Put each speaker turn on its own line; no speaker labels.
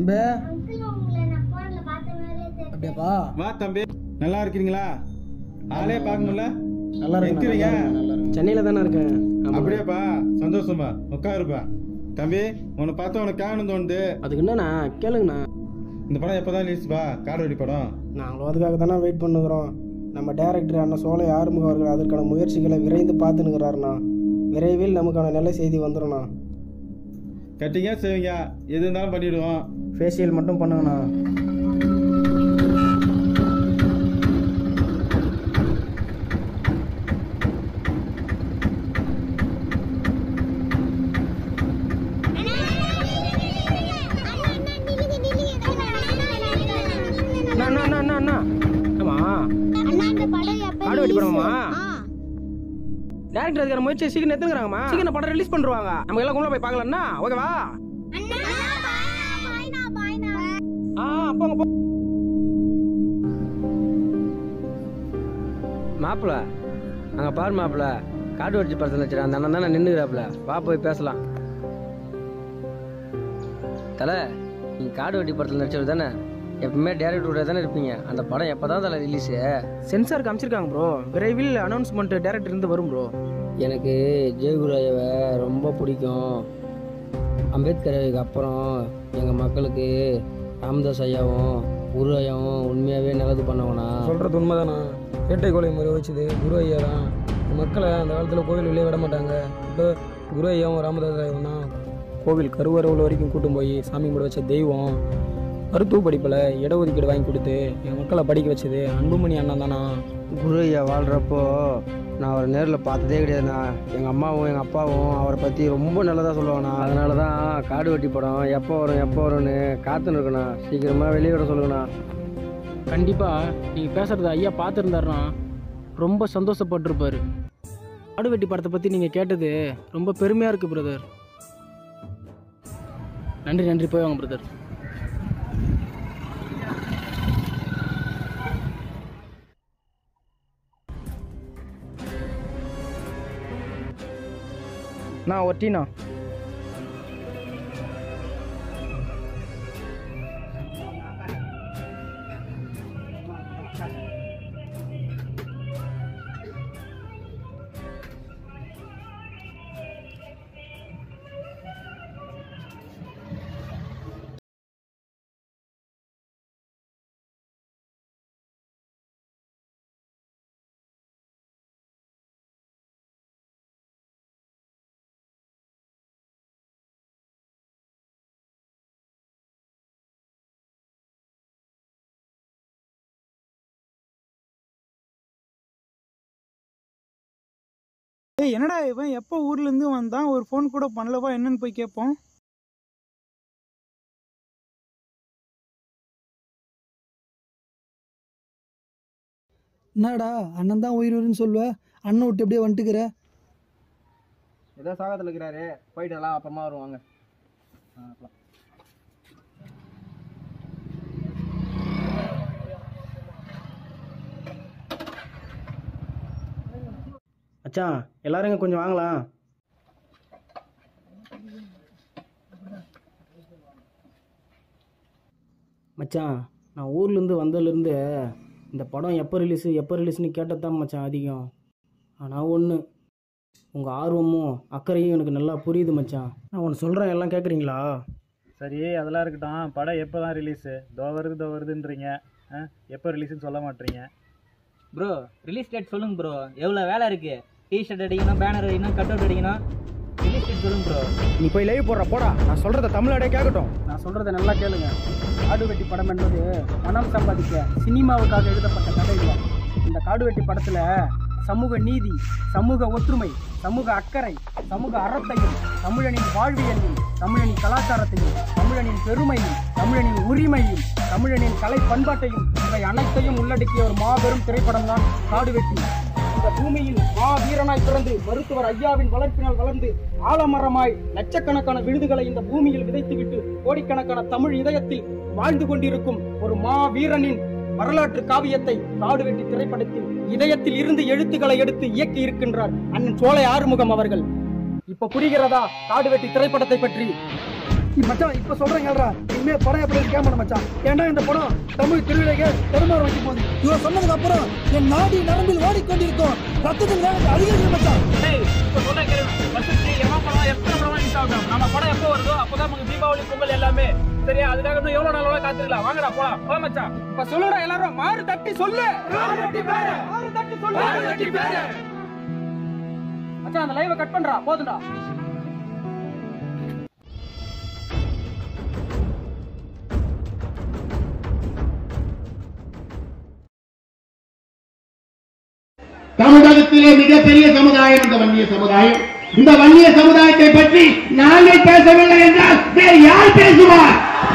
தம்பி
அங்கிள் உங்களை நான் போன்ல பார்த்த மாதிரியே தெரியும்
அப்படியாப்பா
வா தம்பி நல்லா இருக்கிறீங்களா ஆளே பார்க்க முடியல
நல்லா
இருக்கிறீங்க
சென்னையில் தானே இருக்கேன் ஆமா.
அப்படியாப்பா சந்தோஷமா உட்காருப்பா தம்பி உன்னை பார்த்தா உனக்கு காணும் தோணுது
அதுக்கு என்னண்ணா கேளுங்கண்ணா
இந்த படம் எப்போதான் ரிலீஸ்பா கார்வெடி படம்
நாங்களும் அதுக்காக தானே வெயிட் பண்ணுகிறோம் நம்ம டேரக்டர் அண்ணன் சோலை ஆறுமுகம் அவர்கள் அதற்கான முயற்சிகளை விரைந்து பார்த்துனுக்கிறாருண்ணா விரைவில் நமக்கான நல்ல செய்தி வந்துடும்ண்ணா
கட்டிங்க செய்வீங்க எது இருந்தாலும் பண்ணிடுவோம்
ஃபேஷியல் மட்டும் பண்ணுங்கண்ணா அண்ணா அண்ணா அண்ணா அண்ணா அண்ணா ஆமா காடு வெட்டி படமாமா? டேரக்டர் அதுக்கான முயற்சி சீக்கிரம் எடுத்துக்கிறாங்கம்மா சீக்கிரம் படம் ரிலீஸ் பண்ணுவாங்க நம்ம எல்லாம் கும்பல போய் பார்க்கலாம்னா ஓகேவா ஆ போங்க போ
மாப்பிள அங்க பாரு மாப்பிள காட்டு வச்சு படத்தில் வச்சிருக்கேன் அந்த அண்ணன் தானே நின்றுக்கிறாப்புல வா போய் பேசலாம் தலை நீங்க காடு வெட்டி படத்தில் நடிச்சவர் தானே எப்பவுமே டேரக்டரோட தானே இருப்பீங்க அந்த படம் எப்பதான் தலை ரிலீஸு
சென்சார் காமிச்சிருக்காங்க ப்ரோ விரைவில் அனௌன்ஸ்மெண்ட் டேரக்டர் இருந்து வரும் ப்ரோ
எனக்கு ஜெயகுராயவை ரொம்ப பிடிக்கும் அம்பேத்கருக்கு அப்புறம் எங்கள் மக்களுக்கு ராமதாஸ் ஐயாவும் குரு ஐயாவும் உண்மையாகவே நல்லது பண்ணவனா
சொல்கிறது உண்மைதானா வேட்டை கொலை முறை வச்சது குரு ஐயா தான் மக்களை அந்த காலத்தில் கோவில் வெளியே விட மாட்டாங்க இப்போ குரு ஐயாவும் ராமதாஸ் ஐயாவும் தான் கோவில் கருவறவுல வரைக்கும் கூட்டும் போய் சாமி கும்பிட வச்ச தெய்வம் மருத்துவ படிப்பில் இடஒதுக்கீடு வாங்கி கொடுத்து என் மக்களை படிக்க வச்சது அன்புமணி அண்ணன் தானா
குரு ஐயா வாழ்கிறப்போ நான் அவரை நேரில் பார்த்ததே கிடையாதுண்ணா எங்கள் அம்மாவும் எங்கள் அப்பாவும் அவரை பற்றி ரொம்ப நல்லதாக சொல்லுவாங்கண்ணா அதனால தான் காடு வெட்டி படம் எப்போ வரும் எப்போ வரும்னு காத்துன்னு இருக்கண்ணா சீக்கிரமாக வெளியே விட சொல்லுங்கண்ணா
கண்டிப்பா நீங்க பேசுறத ஐயா பார்த்துருந்தாருன்னா ரொம்ப சந்தோஷப்பட்டிருப்பாரு ஆடு வெட்டி படத்தை பத்தி நீங்க கேட்டது ரொம்ப பெருமையா இருக்கு பிரதர் நன்றி நன்றி போய் வாங்க பிரதர் நான் ஒட்டினா
ஏய் என்னடா இவன் எப்போ ஊர்ல இருந்து வந்தான் ஒரு ஃபோன் கூட பண்ணலவா என்னன்னு போய் கேட்போம்
என்னடா அண்ணன் தான் உயிர் உயிர்னு சொல்லுவ அண்ணன் விட்டு எப்படியே வந்துட்டுக்கிற
ஏதோ சாகத்தில் இருக்கிறாரு போயிட்டு எல்லாம் அப்புறமா வருவாங்க மச்சான் எல்லாரும் இங்க கொஞ்சம் வாங்கலாம் மச்சான் நான் ஊர்லேருந்து வந்ததுலேருந்து இந்த படம் எப்போ ரிலீஸு எப்போ ரிலீஸ்னு கேட்டதான் மச்சான் அதிகம் ஆனால் ஒன்று உங்கள் ஆர்வமும் அக்கறையும் எனக்கு நல்லா புரியுது மச்சான் நான் ஒன்று சொல்கிறேன் எல்லாம் கேட்குறீங்களா
சரி அதெல்லாம் இருக்கட்டும் படம் எப்போ தான் ரிலீஸு தோ வருது தோ வருதுன்றீங்க ஆ எப்போ ரிலீஸ்னு சொல்ல மாட்டீங்க
ப்ரோ ரிலீஸ் டேட் சொல்லுங்க ப்ரோ எவ்வளோ வேலை இருக்கு டிஷர்ட் அடிக்கணும் பேனர் அடிக்கணும் கட் அவுட் அடிக்கணும் ரிலீஸ் டேட் சொல்லுங்க ப்ரோ
நீ போய் லைவ் போடுற போடா நான் சொல்கிறத தமிழோட கேட்கட்டும்
நான் சொல்றத நல்லா கேளுங்க காடு வெட்டி படம் என்பது பணம் சம்பாதிக்க சினிமாவுக்காக எழுதப்பட்ட கதை இல்லை இந்த காடு வெட்டி படத்துல சமூக நீதி சமூக ஒற்றுமை சமூக அக்கறை சமூக அறத்தையும் தமிழனின் வாழ்வியலையும் தமிழனின் கலாச்சாரத்தையும் தமிழனின் பெருமையும் தமிழனின் உரிமையும் தமிழனின் கலை பண்பாட்டையும் இவை அனைத்தையும் உள்ளடக்கிய ஒரு மாபெரும் திரைப்படம் தான் காடு வெட்டி இந்த பூமியில் மா வீரனாய் பிறந்து மருத்துவர் ஐயாவின் வளர்ப்பினால் வளர்ந்து ஆலமரமாய் லட்சக்கணக்கான விருதுகளை இந்த பூமியில் விதைத்துவிட்டு கோடிக்கணக்கான தமிழ் இதயத்தில் வாழ்ந்து கொண்டிருக்கும் ஒரு மா வீரனின் வரலாற்று காவியத்தை காடு வெட்டி திரைப்படத்தில் இதயத்தில் இருந்து எழுத்துக்களை எடுத்து இயக்கி இருக்கின்றார் அண்ணன் சோலை ஆறுமுகம் அவர்கள் இப்ப புரிகிறதா காடு வெட்டி திரைப்படத்தை பற்றி
இப்ப மச்சான் இப்ப சொல்றேன் கேள்றா இனிமே படம் எப்படி கேமரா மச்சான் ஏன்டா இந்த படம் தமிழ் திருவிழைக்கு தருமாறு வைக்க போகுது இவன் சொன்னதுக்கு அப்புறம் என் நாடி நரம்பில் ஓடிக்கொண்டிருக்கும் ரத்தத்தின் வேகத்தை அதிகரிக்கும் மச்சான்
இப்போ சொல்ல கேளு வருஷத்துக்கு எவன் படம் எத்தனை படம் ரிலீஸ் ஆகும் நம்ம படம் எப்போ வருதோ அப்பதான் நமக்கு தீபாவளி பொங்கல் எல்லாமே சரியா அதுக்காக இன்னும் எவ்வளவு நாள் காத்துக்கலாம் வாங்கடா போலாம் போலாம் மச்சான் இப்ப சொல்லுடா எல்லாரும் மாறு தட்டி சொல்லு மாறு தட்டி சொல்லு மச்சான் அந்த லைவை கட் பண்றா போதுடா
தமிழகத்திலே மிகப்பெரிய சமுதாயம் இந்த வன்னிய சமுதாயம் இந்த வன்னிய சமுதாயத்தை பற்றி நாங்கள் பேசவில்லை என்றால் வேறு யார் பேசுவார்